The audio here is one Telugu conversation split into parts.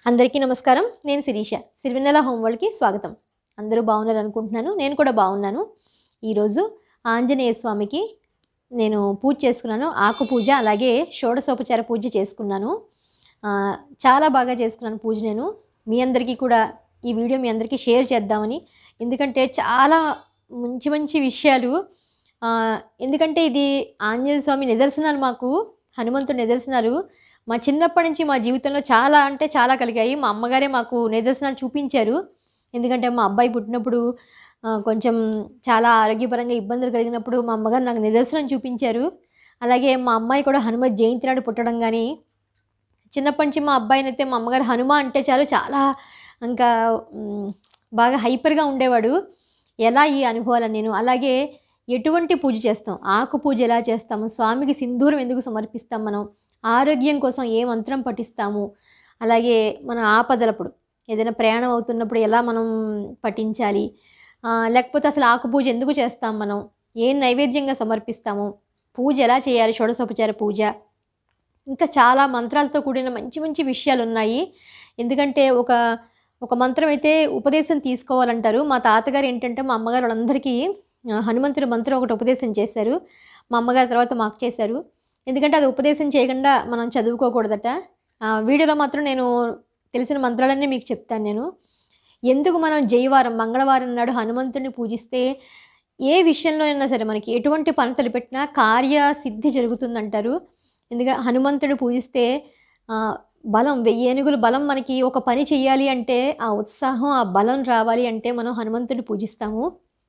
అందరికీ నమస్కారం నేను శిరీష సిరివెన్నెల హోంవర్డ్కి స్వాగతం అందరూ బాగున్నారు అనుకుంటున్నాను నేను కూడా బాగున్నాను ఈరోజు ఆంజనేయ స్వామికి నేను పూజ చేసుకున్నాను ఆకు పూజ అలాగే షోడశోపచార పూజ చేసుకున్నాను ఆ, చాలా బాగా చేసుకున్నాను పూజ నేను మీ అందరికీ కూడా ఈ వీడియో మీ అందరికీ షేర్ చేద్దామని ఎందుకంటే చాలా మంచి మంచి విషయాలు ఆ, ఎందుకంటే ఇది ఆంజనేయ స్వామి నిదర్శనాలు మాకు హనుమంతుడి నిదర్శనాలు మా చిన్నప్పటి నుంచి మా జీవితంలో చాలా అంటే చాలా కలిగాయి మా అమ్మగారే మాకు నిదర్శనాలు చూపించారు ఎందుకంటే మా అబ్బాయి పుట్టినప్పుడు ఆ, కొంచెం చాలా ఆరోగ్యపరంగా ఇబ్బందులు కలిగినప్పుడు మా అమ్మగారు నాకు నిదర్శనం చూపించారు అలాగే మా అమ్మాయి కూడా హనుమ జయంతి నాడు పుట్టడం కానీ చిన్నప్పటి నుంచి మా అబ్బాయిని అయితే మా అమ్మగారు హనుమ అంటే చాలు చాలా ఇంకా మ్, బాగా హైపర్గా ఉండేవాడు ఎలా ఈ అనుభవాలను నేను అలాగే ఎటువంటి పూజ చేస్తాం ఆకు పూజ ఎలా చేస్తాము స్వామికి సింధూరం ఎందుకు సమర్పిస్తాం మనం ఆరోగ్యం కోసం ఏ మంత్రం పఠిస్తాము అలాగే మన ఆపదలప్పుడు ఏదైనా ప్రయాణం అవుతున్నప్పుడు ఎలా మనం పఠించాలి ఆ, లేకపోతే అసలు ఆకు పూజ ఎందుకు చేస్తాం మనం ఏం నైవేద్యంగా సమర్పిస్తాము పూజ ఎలా చేయాలి షోడశోపచార పూజ ఇంకా చాలా మంత్రాలతో కూడిన మంచి మంచి విషయాలు ఉన్నాయి ఎందుకంటే ఒక ఒక మంత్రం అయితే ఉపదేశం తీసుకోవాలంటారు మా తాతగారు ఏంటంటే మా అమ్మగారు వాళ్ళందరికీ ఆ, హనుమంతుడి మంత్రం ఒకటి ఉపదేశం చేశారు మా అమ్మగారు తర్వాత మాకు చేశారు ఎందుకంటే అది ఉపదేశం చేయకుండా మనం చదువుకోకూడదట ఆ, వీడియోలో మాత్రం నేను తెలిసిన మంత్రాలన్నీ మీకు చెప్తాను నేను ఎందుకు మనం జయవారం మంగళవారం నాడు హనుమంతుడిని పూజిస్తే ఏ విషయంలో అయినా సరే మనకి ఎటువంటి పని తలపెట్టినా కార్యసిద్ధి జరుగుతుందంటారు ఎందుకంటే హనుమంతుడు పూజిస్తే ఆ, బలం వెయ్యి ఏనుగులు బలం మనకి ఒక పని చేయాలి అంటే ఆ ఉత్సాహం ఆ బలం రావాలి అంటే మనం హనుమంతుడిని పూజిస్తాము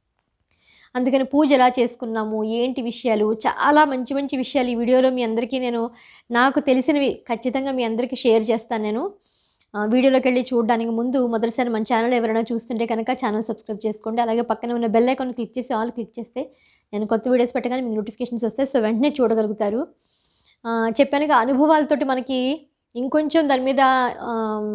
అందుకని పూజ ఎలా చేసుకున్నాము ఏంటి విషయాలు చాలా మంచి మంచి విషయాలు ఈ వీడియోలో మీ అందరికీ నేను నాకు తెలిసినవి ఖచ్చితంగా మీ అందరికీ షేర్ చేస్తాను నేను ఆ, వీడియోలోకి వెళ్ళి చూడడానికి ముందు మొదటిసారి మన ఛానల్ ఎవరైనా చూస్తుంటే కనుక ఛానల్ సబ్స్క్రైబ్ చేసుకోండి అలాగే పక్కన ఉన్న బెల్ ఐకాన్ క్లిక్ చేసి ఆల్ క్లిక్ చేస్తే నేను కొత్త వీడియోస్ పెట్టగానే మీకు నోటిఫికేషన్స్ వస్తాయి సో వెంటనే చూడగలుగుతారు ఆ, చెప్పానుగా అనుభవాలతోటి మనకి ఇంకొంచెం దాని మీద ఆమ్,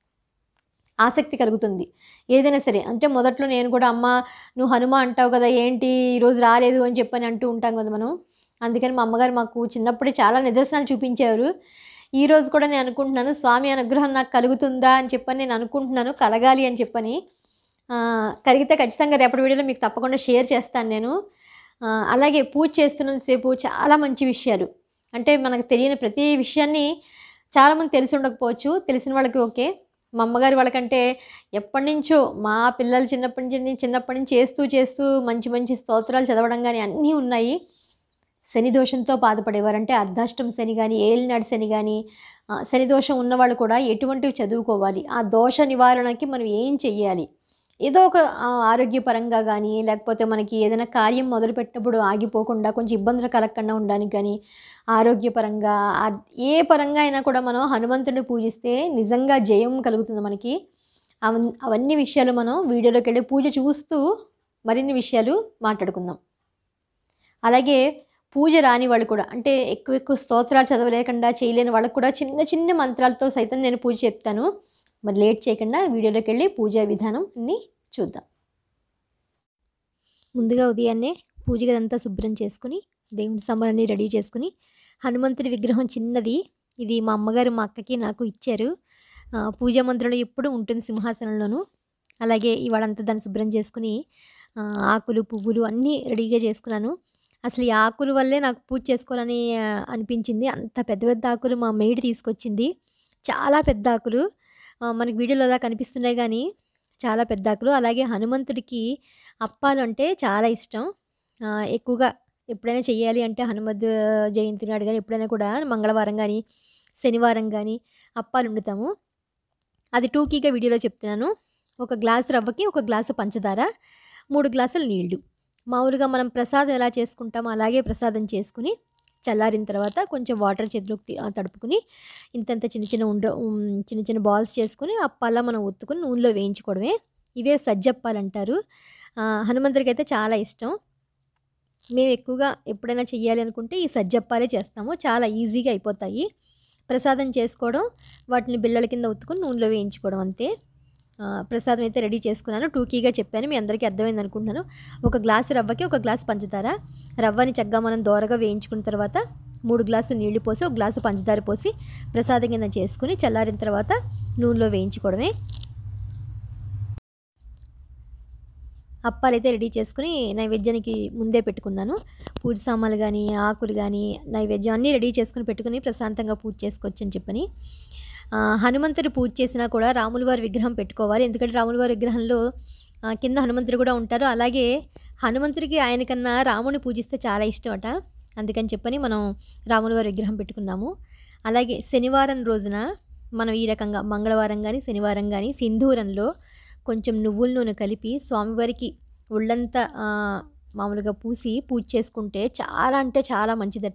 ఆసక్తి కలుగుతుంది ఏదైనా సరే అంటే మొదట్లో నేను కూడా అమ్మ నువ్వు హనుమ అంటావు కదా ఏంటి ఈరోజు రాలేదు అని చెప్పని అంటూ ఉంటాం కదా మనం అందుకని మా అమ్మగారు మాకు చిన్నప్పుడే చాలా నిదర్శనాలు చూపించారు ఈ రోజు కూడా నేను అనుకుంటున్నాను స్వామి అనుగ్రహం నాకు కలుగుతుందా అని చెప్పని నేను అనుకుంటున్నాను కలగాలి అని చెప్పని ఆ, కలిగితే ఖచ్చితంగా రేపటి వీడియోలో మీకు తప్పకుండా షేర్ చేస్తాను నేను ఆ, అలాగే పూజ చేస్తున్నంతసేపు చాలా మంచి విషయాలు అంటే మనకు తెలియని ప్రతి విషయాన్ని చాలామంది తెలిసి ఉండకపోవచ్చు తెలిసిన వాళ్ళకి ఓకే మా అమ్మగారి వాళ్ళకంటే ఎప్పటి నుంచో మా పిల్లలు చిన్నప్పటి నుంచి చిన్నప్పటి నుంచి చేస్తూ చేస్తూ మంచి మంచి స్తోత్రాలు చదవడం కానీ అన్నీ ఉన్నాయి శని దోషంతో బాధపడేవారు అంటే అర్ధాష్టం శని కానీ ఏలినాడు శని కానీ ఆ, శని దోషం ఉన్నవాళ్ళు కూడా ఎటువంటివి చదువుకోవాలి ఆ దోష నివారణకి మనం ఏం చెయ్యాలి ఏదో ఒక ఆ, ఆరోగ్యపరంగా కానీ లేకపోతే మనకి ఏదైనా కార్యం మొదలుపెట్టినప్పుడు ఆగిపోకుండా కొంచెం ఇబ్బందులు కలగకుండా ఉండడానికి కానీ ఆరోగ్యపరంగా ఆ- ఏ పరంగా అయినా కూడా మనం హనుమంతుడిని పూజిస్తే నిజంగా జయం కలుగుతుంది మనకి అవన్ అవన్నీ విషయాలు మనం వీడియోలోకి వెళ్ళి పూజ చూస్తూ మరిన్ని విషయాలు మాట్లాడుకుందాం అలాగే పూజ రాని వాళ్ళు కూడా అంటే ఎక్కువ ఎక్కువ స్తోత్రాలు చదవలేకుండా చేయలేని వాళ్ళకు కూడా చిన్న చిన్న మంత్రాలతో సైతం నేను పూజ చెప్తాను మరి లేట్ చేయకుండా వీడియోలోకి వెళ్ళి పూజా విధానం అన్ని చూద్దాం ముందుగా ఉదయాన్నే పూజ గదంతా శుభ్రం చేసుకుని దేవుడి సామాన్ని రెడీ చేసుకుని హనుమంతుడి విగ్రహం చిన్నది ఇది మా అమ్మగారు మా అక్కకి నాకు ఇచ్చారు ఆ, పూజా మందిరంలో ఎప్పుడు ఉంటుంది సింహాసనంలోను అలాగే ఇవాళంతా దాన్ని శుభ్రం చేసుకుని ఆ, ఆకులు పువ్వులు అన్నీ రెడీగా చేసుకున్నాను అసలు ఈ ఆకుల వల్లే నాకు పూజ చేసుకోవాలని ఆ, అనిపించింది అంత పెద్ద పెద్ద ఆకులు మా మేడ్ తీసుకొచ్చింది చాలా పెద్ద ఆకులు ఆ, మనకి వీడియోలో అలా కనిపిస్తున్నాయి కానీ చాలా పెద్ద ఆకులు అలాగే హనుమంతుడికి అప్పాలు అంటే చాలా ఇష్టం ఆ, ఎక్కువగా ఎప్పుడైనా చెయ్యాలి అంటే హనుమద్ జయంతి నాడు కానీ ఎప్పుడైనా కూడా మంగళవారం కానీ శనివారం కానీ అప్పాలు వండుతాము అది టూకీగా వీడియోలో చెప్తున్నాను ఒక గ్లాసు రవ్వకి ఒక గ్లాసు పంచదార మూడు గ్లాసులు నీళ్లు మామూలుగా మనం ప్రసాదం ఎలా చేసుకుంటామో అలాగే ప్రసాదం చేసుకుని చల్లారిన తర్వాత కొంచెం వాటర్ చేతిలోకి తీ- ఆ, తడుపుకుని ఇంతంత చిన్న చిన్న ఉండ ఉమ్, చిన్న చిన్న బాల్స్ చేసుకుని అప్పాలా మనం ఒత్తుకుని నూనెలో వేయించుకోవడమే ఇవే సజ్జప్పాలు అంటారు ఆ, హనుమంతుడికి అయితే చాలా ఇష్టం మేము ఎక్కువగా ఎప్పుడైనా చెయ్యాలి అనుకుంటే ఈ సజ్జప్పాలే చేస్తాము చాలా ఈజీగా అయిపోతాయి ప్రసాదం చేసుకోవడం వాటిని బిళ్ళల కింద ఒత్తుకుని నూనెలో వేయించుకోవడం అంతే ఆ, ప్రసాదం అయితే రెడీ చేసుకున్నాను టూకీగా చెప్పాను మీ అందరికీ అర్థమైంది అనుకుంటున్నాను ఒక గ్లాసు రవ్వకి ఒక గ్లాస్ పంచదార రవ్వని చక్కగా మనం దోరగా వేయించుకున్న తర్వాత మూడు గ్లాసు నీళ్లు పోసి ఒక గ్లాసు పంచదార పోసి ప్రసాదం కింద చేసుకుని చల్లారిన తర్వాత నూనెలో వేయించుకోవడమే అప్పాలు అయితే రెడీ చేసుకుని నైవేద్యానికి ముందే పెట్టుకున్నాను పూజ సామాన్లు కానీ ఆకులు కానీ నైవేద్యం అన్నీ రెడీ చేసుకుని పెట్టుకుని ప్రశాంతంగా పూజ చేసుకోవచ్చు అని చెప్పని ఆ, హనుమంతుడు పూజ చేసినా కూడా రాముల వారి విగ్రహం పెట్టుకోవాలి ఎందుకంటే రాముల వారి విగ్రహంలో ఆ, కింద హనుమంతుడు కూడా ఉంటారు అలాగే హనుమంతుడికి ఆయన కన్నా రాముని పూజిస్తే చాలా ఇష్టం అట అందుకని చెప్పని మనం రాముల వారి విగ్రహం పెట్టుకున్నాము అలాగే శనివారం రోజున మనం ఈ రకంగా మంగళవారం కానీ శనివారం కానీ సింధూరంలో కొంచెం నువ్వుల నూనె కలిపి స్వామివారికి ఒళ్ళంతా ఆ, మామూలుగా పూసి పూజ చేసుకుంటే చాలా అంటే చాలా మంచిదట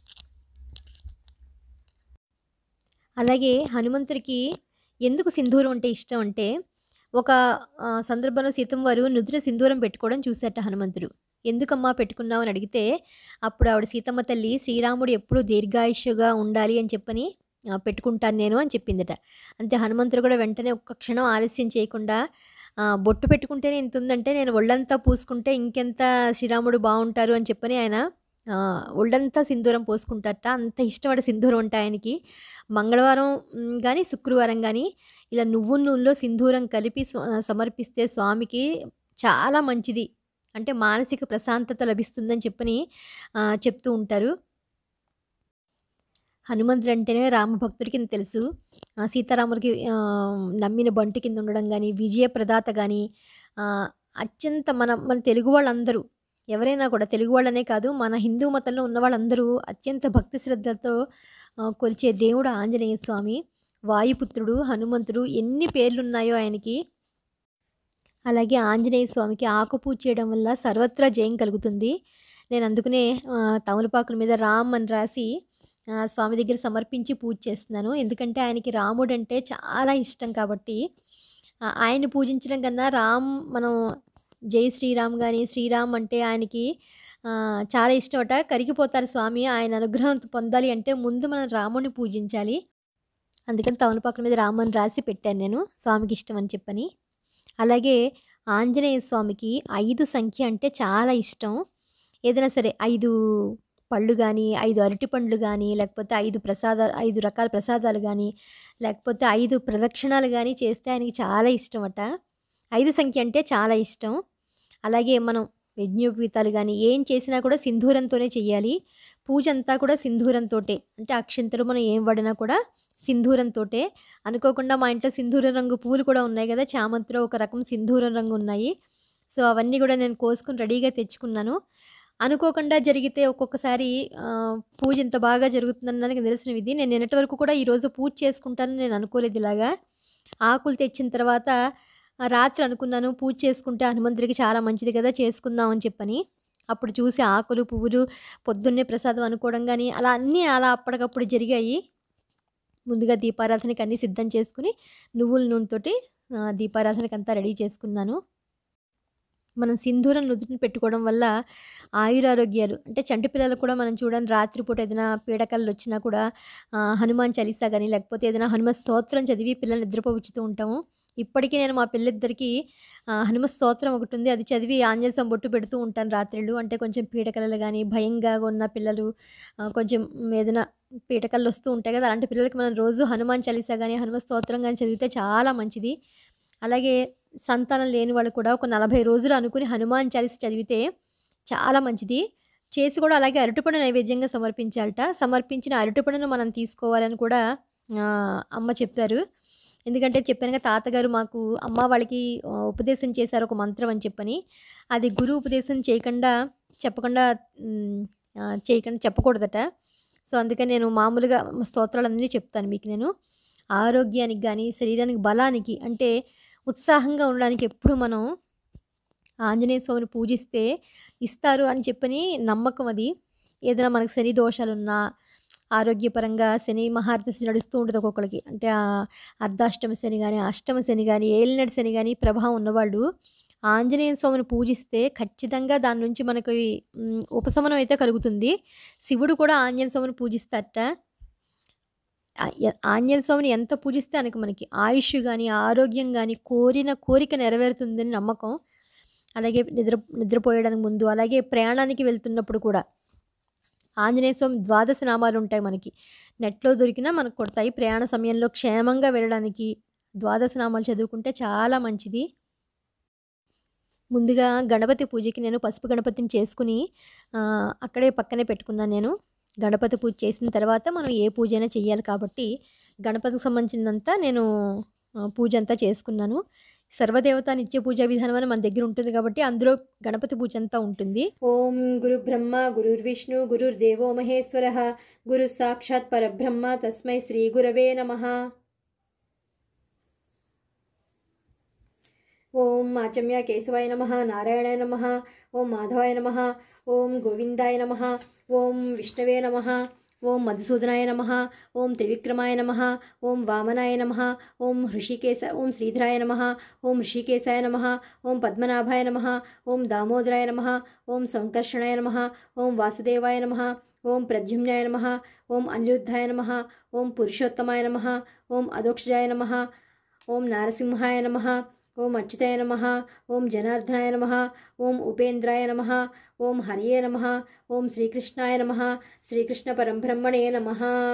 అలాగే హనుమంతుడికి ఎందుకు సింధూరం అంటే ఇష్టం అంటే ఒక ఆ, సందర్భంలో సీతమ్మ వారు నుదుట సింధూరం పెట్టుకోవడం చూశారట హనుమంతుడు ఎందుకమ్మా పెట్టుకున్నావు అని అడిగితే అప్పుడు ఆవిడ సీతమ్మ తల్లి శ్రీరాముడు ఎప్పుడూ దీర్ఘాయుష్యుగా ఉండాలి అని చెప్పని ఆ, పెట్టుకుంటాను నేను అని చెప్పిందట అంతే హనుమంతుడు కూడా వెంటనే ఒక్క క్షణం ఆలస్యం చేయకుండా ఆ, బొట్టు పెట్టుకుంటేనే ఇంత ఉందంటే నేను ఒళ్ళంతా పూసుకుంటే ఇంకెంత శ్రీరాముడు బాగుంటారు అని చెప్పని ఆయన ఆ, ఒళ్ళంతా సింధూరం పోసుకుంటారట అంత ఇష్టపడే సింధూరం అంటే ఆయనకి మంగళవారం కానీ శుక్రవారం కానీ ఇలా నువ్వుల నూనెలో సింధూరం కలిపి స్వ- సమర్పిస్తే స్వామికి చాలా మంచిది అంటే మానసిక ప్రశాంతత లభిస్తుందని చెప్పని ఆ, చెప్తూ ఉంటారు హనుమంతుడు అంటేనే రామభక్తుడి కింద తెలుసు ఆ, సీతారాములకి ఆ, నమ్మిన బంటి కింద ఉండడం కానీ విజయ ప్రదాత కానీ అత్యంత మన మన తెలుగు వాళ్ళందరూ ఎవరైనా కూడా తెలుగు వాళ్ళనే కాదు మన హిందూ మతంలో ఉన్న వాళ్ళందరూ అత్యంత భక్తి శ్రద్ధలతో ఆ, కొలిచే దేవుడు ఆంజనేయ స్వామి వాయుపుత్రుడు హనుమంతుడు ఎన్ని పేర్లు ఉన్నాయో ఆయనకి అలాగే ఆంజనేయ స్వామికి ఆకుపూజ చేయడం వల్ల సర్వత్రా జయం కలుగుతుంది నేను అందుకనే ఆ, తమలపాకుల మీద రామ్ అని రాసి ఆ, స్వామి దగ్గర సమర్పించి పూజ చేస్తున్నాను ఎందుకంటే ఆయనకి రాముడు అంటే చాలా ఇష్టం కాబట్టి ఆ, ఆయన్ని పూజించడం కన్నా రామ్ మనం జై శ్రీరామ్ కానీ శ్రీరామ్ అంటే ఆయనకి ఆ, చాలా ఇష్టమట కరిగిపోతారు స్వామి ఆయన అనుగ్రహం పొందాలి అంటే ముందు మనం రాముడిని పూజించాలి అందుకని తమలపాకుల మీద రామని రాసి పెట్టాను నేను స్వామికి ఇష్టం అని చెప్పని అలాగే ఆంజనేయ స్వామికి ఐదు సంఖ్య అంటే చాలా ఇష్టం ఏదైనా సరే ఐదు పళ్ళు కానీ ఐదు అరటి పండ్లు కానీ లేకపోతే ఐదు ప్రసాదాలు ఐదు రకాల ప్రసాదాలు కానీ లేకపోతే ఐదు ప్రదక్షిణాలు కానీ చేస్తే ఆయనకి చాలా ఇష్టం అట ఐదు సంఖ్య అంటే చాలా ఇష్టం అలాగే మనం యజ్ఞోపీతాలు కానీ ఏం చేసినా కూడా సింధూరంతోనే చేయాలి పూజ అంతా కూడా సింధూరంతోటే అంటే అక్షంతలు మనం ఏం వాడినా కూడా సింధూరంతోటే అనుకోకుండా మా ఇంట్లో సింధూరం రంగు పూలు కూడా ఉన్నాయి కదా చామంతిలో ఒక రకం సింధూరం రంగు ఉన్నాయి సో అవన్నీ కూడా నేను కోసుకుని రెడీగా తెచ్చుకున్నాను అనుకోకుండా జరిగితే ఒక్కొక్కసారి ఆ, పూజ ఇంత బాగా జరుగుతుందని నాకు తెలిసిన విధి నేను నిన్నటి వరకు కూడా ఈరోజు పూజ చేసుకుంటానని నేను అనుకోలేదు ఇలాగా ఆకులు తెచ్చిన తర్వాత ఆ, రాత్రి అనుకున్నాను పూజ చేసుకుంటే హనుమంతుడికి చాలా మంచిది కదా చేసుకుందాం అని చెప్పని అప్పుడు చూసి ఆకులు పువ్వులు పొద్దున్నే ప్రసాదం అనుకోవడం కానీ అలా అన్నీ అలా అప్పటికప్పుడు జరిగాయి ముందుగా దీపారాధనకి అన్నీ సిద్ధం చేసుకుని నువ్వుల నూనెతోటి ఆ, దీపారాధనకి అంతా రెడీ చేసుకున్నాను మనం సింధూరం నుదుటిని పెట్టుకోవడం వల్ల ఆయురారోగ్యాలు అంటే చంటి పిల్లలకు కూడా మనం చూడండి రాత్రిపూట ఏదైనా పీడకలు వచ్చినా కూడా ఆ, హనుమాన్ చాలీసా కానీ లేకపోతే ఏదైనా హనుమ స్తోత్రం చదివి పిల్లల్ని నిద్రపోవచ్చుతూ ఉంటాము ఇప్పటికీ నేను మా పిల్లిద్దరికి ఆ, హనుమ స్తోత్రం ఒకటి ఉంది అది చదివి ఆంజనేయ స్వామి బొట్టు పెడుతూ ఉంటాను రాత్రిళ్ళు అంటే కొంచెం పీడకలలు కానీ భయంగా ఉన్న పిల్లలు ఆ, కొంచెం ఏదైనా పీటకలు వస్తూ ఉంటాయి కదా అలాంటి పిల్లలకి మనం రోజు హనుమాన్ చాలీసా కానీ హనుమ స్తోత్రం కానీ చదివితే చాలా మంచిది అలాగే సంతానం లేని వాళ్ళు కూడా ఒక నలభై రోజులు అనుకుని హనుమాన్ చాలీస చదివితే చాలా మంచిది చేసి కూడా అలాగే అరటిపండు నైవేద్యంగా సమర్పించాలట సమర్పించిన అరటిపండును మనం తీసుకోవాలని కూడా ఆ, అమ్మ చెప్పారు ఎందుకంటే చెప్పానుగా తాతగారు మాకు అమ్మ వాళ్ళకి ఆ, ఉపదేశం చేశారు ఒక మంత్రం అని చెప్పని అది గురు ఉపదేశం చేయకుండా చెప్పకుండా ఉమ్, ఆ, చేయకుండా చెప్పకూడదట సో అందుకని నేను మామూలుగా స్తోత్రాలన్నీ చెప్తాను మీకు నేను ఆరోగ్యానికి కానీ శరీరానికి బలానికి అంటే ఉత్సాహంగా ఉండడానికి ఎప్పుడు మనం ఆంజనేయ స్వామిని పూజిస్తే ఇస్తారు అని చెప్పని నమ్మకం అది ఏదైనా మనకు శని దోషాలున్నా ఆరోగ్యపరంగా శని మహారదశి నడుస్తూ ఉంటుంది ఒక్కొక్కరికి అంటే ఆ అర్ధాష్టమ శని కానీ అష్టమ శని కానీ ఏలినడి శని కానీ ప్రభావం ఉన్నవాళ్ళు ఆంజనేయ స్వామిని పూజిస్తే ఖచ్చితంగా దాని నుంచి మనకి మ్, ఉపశమనం అయితే కలుగుతుంది శివుడు కూడా ఆంజనేయ స్వామిని పూజిస్తారట ఆ- ఎ- ఆంజనేయ స్వామిని ఎంత పూజిస్తే ఆయనకు మనకి ఆయుష్ కానీ ఆరోగ్యం కానీ కోరిన కోరిక నెరవేరుతుందని నమ్మకం అలాగే నిద్ర నిద్రపోయడానికి ముందు అలాగే ప్రయాణానికి వెళ్తున్నప్పుడు కూడా ఆంజనేయ స్వామి ద్వాదశ నామాలు ఉంటాయి మనకి నెట్లో దొరికినా మనకు కొడతాయి ప్రయాణ సమయంలో క్షేమంగా వెళ్ళడానికి ద్వాదశ నామాలు చదువుకుంటే చాలా మంచిది ముందుగా గణపతి పూజకి నేను పసుపు గణపతిని చేసుకుని ఆ, అక్కడే పక్కనే పెట్టుకున్నాను నేను గణపతి పూజ చేసిన తర్వాత మనం ఏ పూజ అయినా చెయ్యాలి కాబట్టి గణపతికి సంబంధించినంతా నేను ఆ, పూజ అంతా చేసుకున్నాను సర్వదేవత నిత్య పూజా విధానం అని మన దగ్గర ఉంటుంది కాబట్టి అందులో గణపతి పూజ అంతా ఉంటుంది ఓం గురు బ్రహ్మ గురుర్విష్ణు గురుర్దేవో మహేశ్వర గురు సాక్షాత్ పరబ్రహ్మ తస్మై శ్రీ గురవే నమః ఓం ఆచమ్య కేశవాయ నమ నారాయణాయ నమ ఓం మాధవాయ నమ ఓం గోవిందాయ నమ ఓం విష్ణవే నమ ఓం మధుసూదనాయ నమ ఓం త్రివిక్రమాయ నమ ఓం వామనాయ నమ ఓం హృషికేశ ఓం శ్రీధరాయ నమ ఓం హృషికేశాయ నమ ఓం పద్మనాభాయ నమ ఓం దామోదరాయ నమ ఓం సంకర్షణాయ నమ ఓం వాసుదేవాయ నమ ఓం ప్రద్యుమ్నాయ నమ ఓం అనిరుద్ధాయ నమ ఓం పురుషోత్తమాయ నమ ఓం అదోక్షజాయ నమ ఓం నారసింహాయ నమ ఓం అచ్యుతాయ నమ ఓం జనార్దనాయ నమ ఓం ఉపేంద్రాయ నమ ఓం హరియే నమ ఓం శ్రీకృష్ణాయ నమ శ్రీకృష్ణ పరంబ్రహ్మణే నమ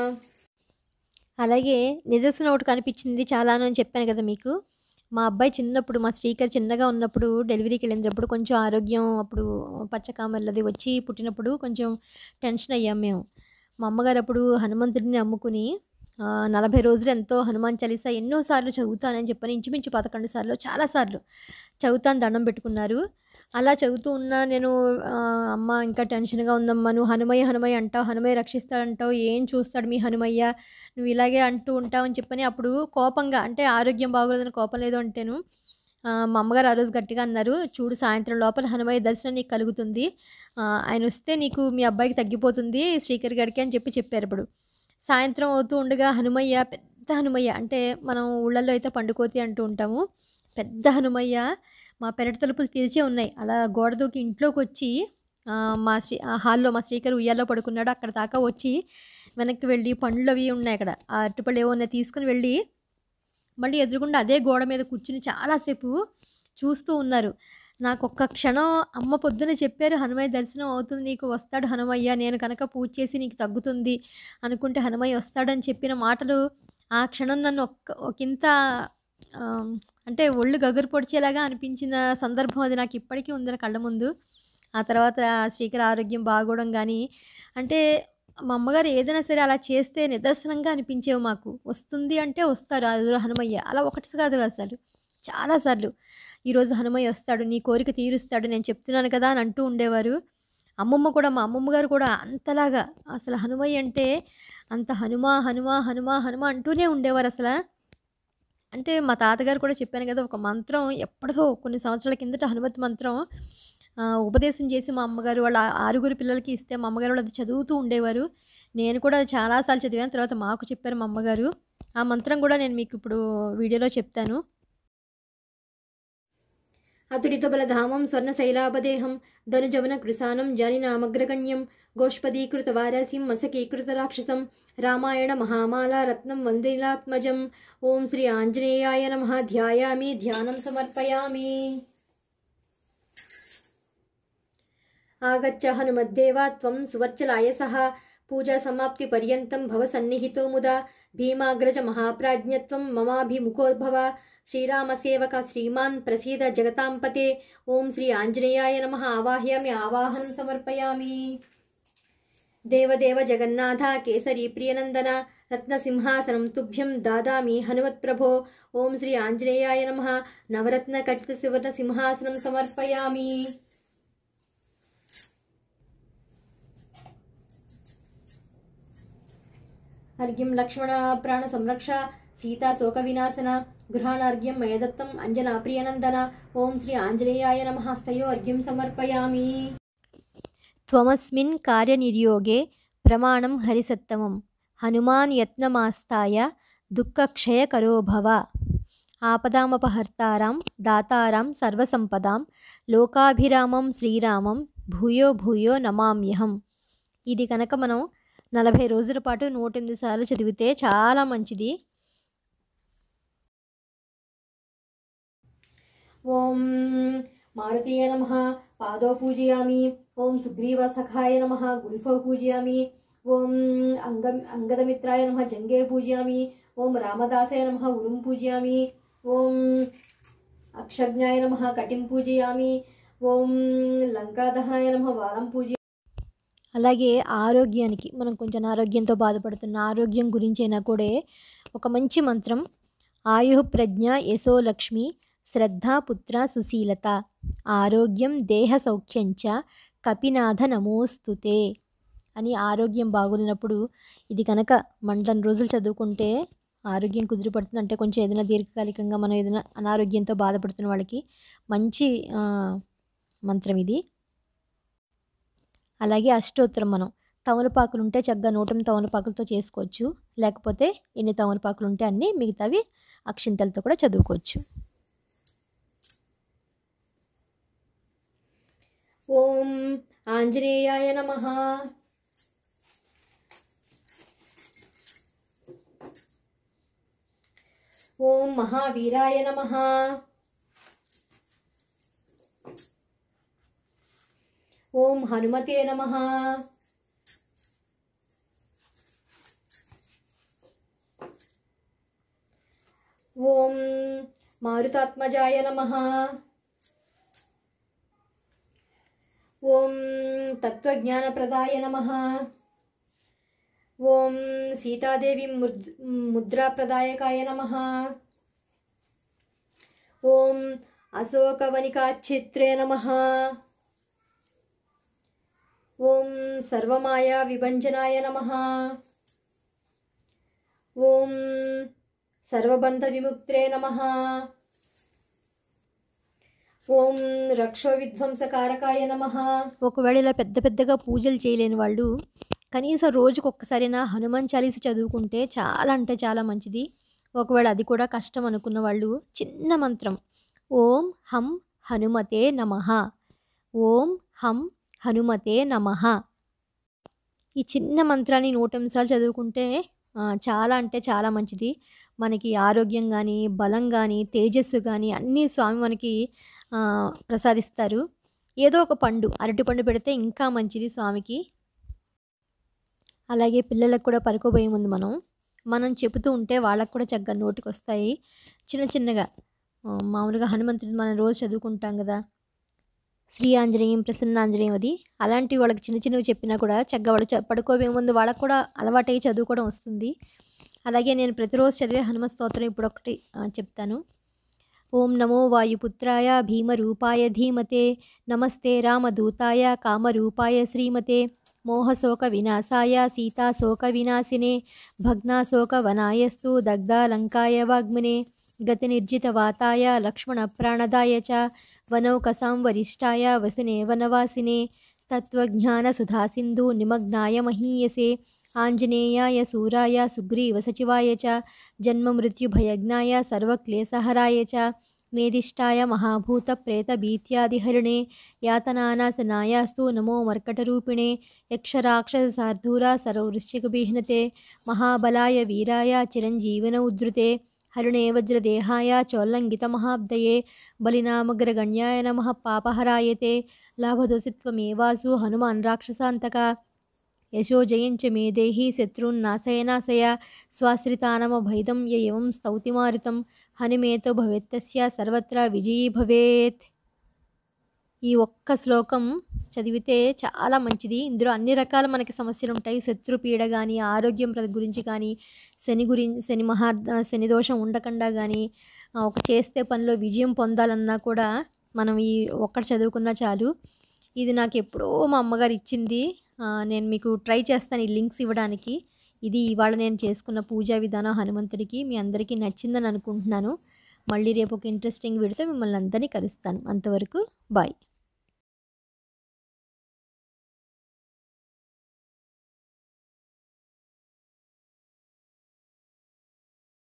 అలాగే నిదర్శనం ఒకటి కనిపించింది చాలాను అని చెప్పాను కదా మీకు మా అబ్బాయి చిన్నప్పుడు మా శ్రీకర్ చిన్నగా ఉన్నప్పుడు డెలివరీకి వెళ్ళినప్పుడు కొంచెం ఆరోగ్యం అప్పుడు పచ్చకామల్లది వచ్చి పుట్టినప్పుడు కొంచెం టెన్షన్ అయ్యాం మేము మా అమ్మగారు అప్పుడు హనుమంతుడిని నమ్ముకుని ఆ, నలభై రోజులు ఎంతో హనుమాన్ చాలీసా ఎన్నోసార్లు చదువుతానని చెప్పని ఇంచుమించు పదకొండు సార్లు చాలాసార్లు చదువుతాను దండం పెట్టుకున్నారు అలా చదువుతూ ఉన్నా నేను ఆ, అమ్మ ఇంకా టెన్షన్గా ఉందమ్మా నువ్వు హనుమయ్య హనుమయ్య అంటావు హనుమయ్య రక్షిస్తాడంటావు ఏం చూస్తాడు మీ హనుమయ్య నువ్వు ఇలాగే అంటూ ఉంటావు అని చెప్పని అప్పుడు కోపంగా అంటే ఆరోగ్యం బాగోలేదని కోపం లేదు అంటేను ఆ, మా అమ్మగారు ఆ రోజు గట్టిగా అన్నారు చూడు సాయంత్రం లోపల హనుమయ్య దర్శనం నీకు కలుగుతుంది ఆ, ఆయన వస్తే నీకు మీ అబ్బాయికి తగ్గిపోతుంది శ్రీకర్ గడికి అని చెప్పి చెప్పారు ఇప్పుడు సాయంత్రం అవుతూ ఉండగా హనుమయ్య పెద్ద హనుమయ్య అంటే మనం ఊళ్ళల్లో అయితే పండుకోతి అంటూ ఉంటాము పెద్ద హనుమయ్య మా పెరటి తలుపులు తెరిచే ఉన్నాయి అలా గోడ దూకి ఇంట్లోకి వచ్చి ఆ, మా శ్రీ ఆ హాల్లో మా శ్రీకర్ ఉయ్యాల్లో పడుకున్నాడు అక్కడ దాకా వచ్చి వెనక్కి వెళ్ళి పండ్లు అవి ఉన్నాయి అక్కడ ఆ అరటిపళ్ళు ఏమో ఉన్నాయి తీసుకుని వెళ్ళి మళ్ళీ ఎదురుగుండా అదే గోడ మీద కూర్చుని చాలాసేపు చూస్తూ ఉన్నారు నాకు ఒక్క క్షణం అమ్మ పొద్దున చెప్పారు హనుమయ్య దర్శనం అవుతుంది నీకు వస్తాడు హనుమయ్య నేను కనుక పూజ చేసి నీకు తగ్గుతుంది అనుకుంటే హనుమయ్య వస్తాడని చెప్పిన మాటలు ఆ క్షణం నన్ను ఒక్క ఒకంత ఆ, అంటే ఒళ్ళు గగురు పొడిచేలాగా అనిపించిన సందర్భం అది నాకు ఇప్పటికీ ఉంది నా కళ్ళ ముందు ఆ తర్వాత శ్రీకర్ ఆరోగ్యం బాగోవడం కానీ అంటే మా అమ్మగారు ఏదైనా సరే అలా చేస్తే నిదర్శనంగా అనిపించేవి మాకు వస్తుంది అంటే వస్తారు ఆ రోజు హనుమయ్య అలా ఒకటి కాదు అసలు చాలాసార్లు ఈరోజు హనుమయ్య వస్తాడు నీ కోరిక తీరుస్తాడు నేను చెప్తున్నాను కదా అని అంటూ ఉండేవారు అమ్మమ్మ కూడా మా అమ్మమ్మ గారు కూడా అంతలాగా అసలు హనుమయ్య అంటే అంత హనుమా హనుమా హనుమా హనుమ అంటూనే ఉండేవారు అసలు అంటే మా తాతగారు కూడా చెప్పాను కదా ఒక మంత్రం ఎప్పటిదో కొన్ని సంవత్సరాల కిందట హనుమతి మంత్రం ఆ, ఉపదేశం చేసి మా అమ్మగారు వాళ్ళ ఆరుగురు పిల్లలకి ఇస్తే మా అమ్మగారు వాళ్ళు అది చదువుతూ ఉండేవారు నేను కూడా చాలాసార్లు చదివాను తర్వాత మాకు చెప్పారు మా అమ్మగారు ఆ మంత్రం కూడా నేను మీకు ఇప్పుడు వీడియోలో చెప్తాను అతురితబలధామం స్వర్ణశైలాపదేహం ధనుజవన కృసానం జానినామగ్రగణ్యం గోష్పదీకృత వారసిం మసకీకృత రాక్షసం రామాయణ మహామాల రత్నం వందిలాత్మజం ఓం శ్రీ ఆంజనేయాయ నమ ధ్యాయామి ధ్యానం సమర్పయామి ఆగచ్చ హనుమద్దేవా త్వం సువర్చలాయ సహ పూజా సమాప్తి పర్యంతం భవ సన్నిహితో ముదా భీమాగ్రజ మహాప్రాజ్ఞత్వం మమాభిముఖోద్భవ శ్రీరామసేవక శ్రీమాన్ ప్రసీద జగతాంపతే ఓం శ్రీ ఆంజనేయాయ నమ ఆవాహయామి ఆవాహనం సమర్పయామి దేవదేవ జగన్నాథ కేసరి ప్రియనందన రత్నసింహాసనం తుభ్యం దాదామి హనుమత్ప్రభో ఓం శ్రీ ఆంజనేయాయ నమ నవరత్న ఖచ్చిత సువర్ణ సింహాసనం సమర్పయామి అర్ఘ్యం లక్ష్మణ ప్రాణ సంరక్ష సీతా శోక వినాశన గృహాణార్ఘ్యం మయదత్తం అంజనా ప్రియనందన ఓం శ్రీ ఆంజనేయాయ నమ హస్తయో అర్ఘ్యం సమర్పయామి త్వమస్మిన్ కార్యనిర్యోగే ప్రమాణం హరిసత్తమం హనుమాన్ యత్నమాస్తాయ దుఃఖక్షయకరో భవ ఆపదామపహర్తారాం దాతారాం సర్వసంపదాం లోకాభిరామం శ్రీరామం భూయో భూయో నమామ్యహం ఇది కనుక మనం నలభై రోజుల పాటు నూట ఎనిమిది సార్లు చదివితే చాలా మంచిది ఓం మారుతీయ నమ పాదో పూజయామి ఓం సుగ్రీవ సఖాయ నమ గుల్ఫో పూజయామి ఓం అంగ అంగదమిత్రాయ నమ జంగే పూజయామి ఓం రామదాసాయ నమ ఉరుం పూజయామి ఓం అక్షజ్ఞాయ నమ కటిం పూజయామి ఓం లంకాదహనాయ నమ వారం పూజ అలాగే ఆరోగ్యానికి మనం కొంచెం అనారోగ్యంతో బాధపడుతున్న ఆరోగ్యం గురించి అయినా కూడా ఒక మంచి మంత్రం ఆయు ప్రజ్ఞ యశో లక్ష్మి శ్రద్ధ పుత్ర సుశీలత ఆరోగ్యం దేహ సౌఖ్యంచ కపినాథ నమోస్తుతే అని ఆరోగ్యం బాగున్నప్పుడు ఇది కనుక మండలం రోజులు చదువుకుంటే ఆరోగ్యం కుదిరిపడుతుంది అంటే కొంచెం ఏదైనా దీర్ఘకాలికంగా మనం ఏదైనా అనారోగ్యంతో బాధపడుతున్న వాళ్ళకి మంచి ఆ, మంత్రం ఇది అలాగే అష్టోత్తరం మనం తమలపాకులు ఉంటే చక్కగా నూటం తమలపాకులతో చేసుకోవచ్చు లేకపోతే ఎన్ని తమలపాకులు ఉంటే అన్నీ మిగతావి అక్షింతలతో కూడా చదువుకోవచ్చు ఓం ఆంజనేయాయ నమ ఓం మహావీరాయ నమ ఓం హనుమతే నమ ఓం మారుతాత్మజాయ నమ ఓం తత్వజ్ఞానప్రదాయ నమ ఓం సీతాదేవి ముద్ ముద్రాప్రదాయకాయ నమ ఓం అశోకవనికాచిత్రే నమ ఓం సర్వమాయా విభంజనాయ నమ ఓం సర్వబంధ విముక్త్రే నమ ఓం రక్షో విధ్వంసకారకాయ నమ ఒకవేళ ఇలా పెద్ద పెద్దగా పూజలు చేయలేని వాళ్ళు కనీసం రోజుకు ఒక్కసారైనా హనుమాన్ చాలీస చదువుకుంటే చాలా అంటే చాలా మంచిది ఒకవేళ అది కూడా కష్టం అనుకున్న వాళ్ళు చిన్న మంత్రం ఓం హం హనుమతే నమ ఓం హం హనుమతే నమ ఈ చిన్న మంత్రాన్ని నూట నిమిషాలు చదువుకుంటే ఆ, చాలా అంటే చాలా మంచిది మనకి ఆరోగ్యం కానీ బలం కానీ తేజస్సు కానీ అన్నీ స్వామి మనకి ఆ, ప్రసాదిస్తారు ఏదో ఒక పండు అరటిపండు పెడితే ఇంకా మంచిది స్వామికి అలాగే పిల్లలకు కూడా పరుకోబోయే ముందు మనం మనం చెబుతూ ఉంటే వాళ్ళకు కూడా చక్కగా నోటికి వస్తాయి చిన్న చిన్నగా ఆ, మామూలుగా హనుమంతుడు మనం రోజు చదువుకుంటాం కదా శ్రీ ఆంజనేయం ప్రసన్నాంజనేయం అది అలాంటి వాళ్ళకి చిన్న చిన్నవి చెప్పినా కూడా చక్కగా వాళ్ళు చ- పడుకోబోయే ముందు వాళ్ళకు కూడా అలవాటై చదువుకోవడం వస్తుంది అలాగే నేను ప్రతిరోజు చదివే హనుమ స్తోత్రం ఇప్పుడు ఒకటి ఆ, చెప్తాను ఓం నమో వాయుపుత్రాయ భీమరూపాయ ధీమతే నమస్తే రామదూతాయ కామరూపాయ శ్రీమతే మోహశోక వినాశాయ సీతాశోక వినాశినే భగ్నాశోక వనాయస్తు దగ్ధాలంకాయ వాగ్మినే గతి నిర్జిత వాతాయ లక్ష్మణ ప్రాణదాయ చ వనౌకసాం వరిష్టాయ వసినే వనవాసినే తత్వజ్ఞాన సుధాసింధు నిమగ్నాయ మహీయసే ఆంజనేయాయ సూరాయ సుగ్రీవ సచివాయ చ జన్మమృత్యుభయజ్ఞాయ సర్వక్లేశహరాయ చ నేదిష్టాయ మహాభూత ప్రేత భీత్యాదిహరిణే యాతనానాశనాయాస్తు నమో మర్కటరూపిణే యక్షరాక్షసార్ధూర సర్వవృశ్చికబిహ్నతే మహాబలాయ వీరాయ చిరంజీవిన ఉద్ధృతే హరిణే వజ్రదేహాయ చోల్లంఘితమహాబ్దయే బలినామగ్రగణ్యాయ నమ పాపహరాయతే లాభదోసిత్వమేవాసు హనుమాన్ రాక్షసాంతక యశో జయంచ మే దేహి శత్రున్నాశయనాశయ స్వాశ్రితానమభైదం యయం స్తౌతిమారుతం హనిమేతో భవేత్తస్య సర్వత్రా విజయీ భవేత్ ఈ ఒక్క శ్లోకం చదివితే చాలా మంచిది ఇందులో అన్ని రకాల మనకి సమస్యలు ఉంటాయి శత్రుపీడ కానీ ఆరోగ్యం ప్ర- గురించి కానీ శని గురించి శని మహా శని దోషం ఉండకుండా కానీ ఆ, ఒక చేస్తే పనిలో విజయం పొందాలన్నా కూడా మనం ఈ ఒక్కటి చదువుకున్నా చాలు ఇది నాకు ఎప్పుడో మా అమ్మగారు ఇచ్చింది ఆ, నేను మీకు ట్రై చేస్తాను ఈ లింక్స్ ఇవ్వడానికి ఇది ఇవాళ నేను చేసుకున్న పూజా విధానం హనుమంతుడికి మీ అందరికీ నచ్చిందని అనుకుంటున్నాను మళ్ళీ రేపు ఒక ఇంట్రెస్టింగ్ వీడితో మిమ్మల్ని అందరినీ కలుస్తాను అంతవరకు బాయ్